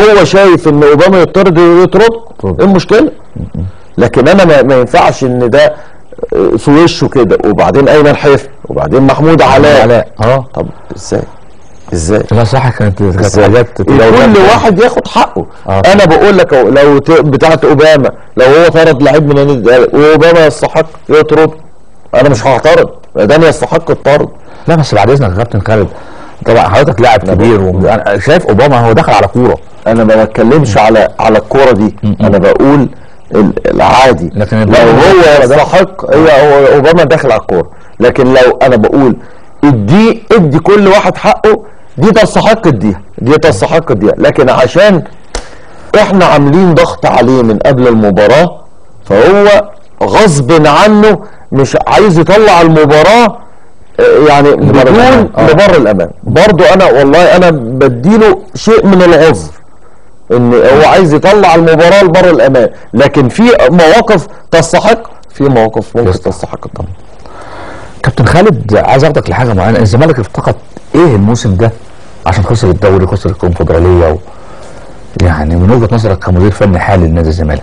هو شايف ان اوباما يطرد يطرد ايه المشكله لكن انا ما, ما ينفعش ان ده آه، في وشه كده وبعدين ايمن حفني وبعدين محمود علاء علاء اه طب ازاي ازاي لا صح كانت كانت ازاي حاجات كل واحد ياخد حقه آه. انا بقول لك أهو، لو ت- بتاعت اوباما لو هو طرد لعيب من النادي الأهلي واوباما يستحق يطرد انا مش هعترض ده يستحق الطرد لا بس بعد اذنك يا كابتن خالد طبعا حضرتك لاعب كبير وانا شايف اوباما هو دخل على كوره انا ما بتكلمش على على الكوره دي انا بقول ال- العادي لكن لو الباقي هو يستحق هي هو اوباما داخل على الكوره لكن لو انا بقول ادي ادي كل واحد حقه دي تستحق اديها دي تستحق اديها لكن عشان احنا عاملين ضغط عليه من قبل المباراه فهو غصب عنه مش عايز يطلع المباراه آه، يعني بدون الأمان. آه. لبر الامان برضو انا والله انا بديله شيء من العذر ان هو عايز يطلع المباراه لبر الامان لكن في مواقف تستحق في مواقف ممكن يستحق. تستحق طبعا كابتن خالد عايز اخدك لحاجه معينه الزمالك افتقد ايه الموسم ده عشان خسر الدوري خسر الكونفدراليه و... يعني من وجهه نظرك كمدير فني حالي لنادي الزمالك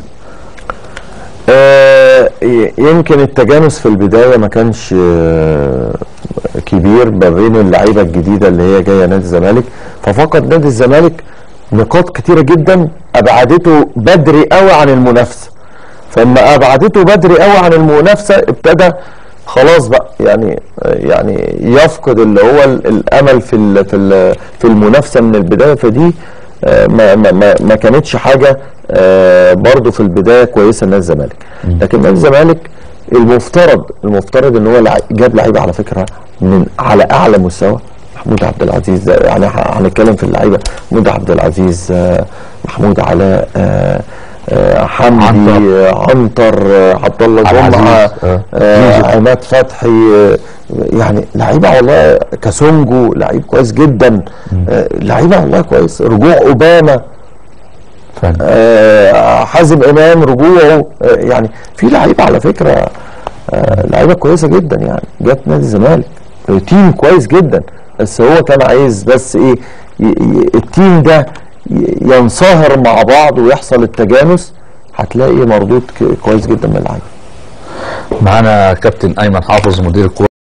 آه، ي- يمكن التجانس في البدايه ما كانش آه، كبير ما بين اللعيبه الجديده اللي هي جايه نادي الزمالك ففقد نادي الزمالك نقاط كتيره جدا ابعدته بدري قوي عن المنافسه فلما ابعدته بدري قوي عن المنافسه ابتدى خلاص بقى يعني يعني يفقد اللي هو ال- الامل في ال- في ال- في المنافسه من البدايه فدي آه، ما ما ما, ما كانتش حاجه آه، برضو في البدايه كويسه لنادي الزمالك لكن نادي الزمالك المفترض المفترض ان هو لع- جاب لعيبه على فكره من على اعلى مستوى محمود عبد العزيز ده يعني ه- هنتكلم في اللعيبه محمود عبد العزيز آه، محمود علاء آه، آه، حمدي عنتر. آه، عنتر آه، عبد الله عبد جمعه العزيز، آه. آه، يوسف. عماد فتحي آه، يعني لعيبه والله كاسونجو لعيب كويس جدا آه، لعيبه والله كويس رجوع اوباما فن آه، حازم امام رجوعه آه، يعني في لعيبه على فكره آه، لعيبه كويسه جدا يعني جت نادي الزمالك آه، تيم كويس جدا بس هو كان عايز بس ايه ي- ي- التيم ده ي- ينصهر مع بعض ويحصل التجانس هتلاقي مردود ك- كويس جدا من اللعيبه معانا كابتن ايمن حافظ مدير الكوره